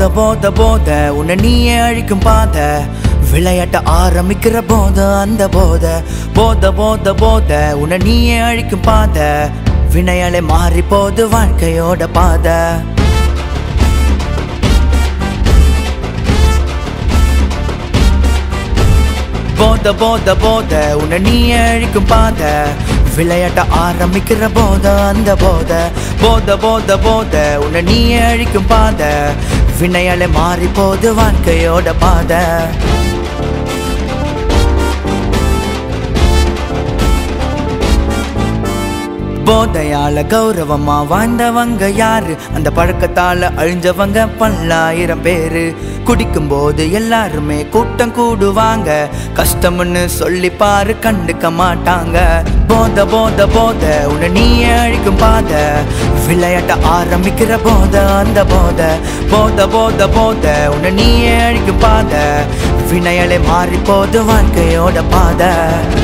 போத போத போத உன்னை நீயே அழிக்கும் பாத விளையாட்ட ஆரம்பிக்கிற போத அந்த போத போத போத போத உன்னை நீயே அழிக்கும் பாத வினையாலே மாறி போது வாழ்க்கையோட பாதை போத போத போத உன்னை நீயே அழிக்கும் பாத விளையாட்ட ஆரம்பிக்கிற போத அந்த போத போத போத போத உன்னை நீயே அழிக்கும் பாத வினையாலே மாறி போது வாழ்க்கையோட பாதை போதையால கௌரவமா வாழ்ந்தவங்க யாரு அந்த பழக்கத்தால அழிஞ்சவங்க பல்லாயிரம் பேரு குடிக்கும் போது எல்லாருமே கூட்டம் கூடுவாங்க கஷ்டம்னு சொல்லி பாரு கண்டுக்க மாட்டாங்க போத போத போத உன்னை நீயே அழிக்கும் பாத விளையாட்ட ஆரம்பிக்கிற போத அந்த போத போத போத போத உன்னை நீயே அழிக்கும் பாத வினையாலே மாறி போது வாழ்க்கையோட பாதை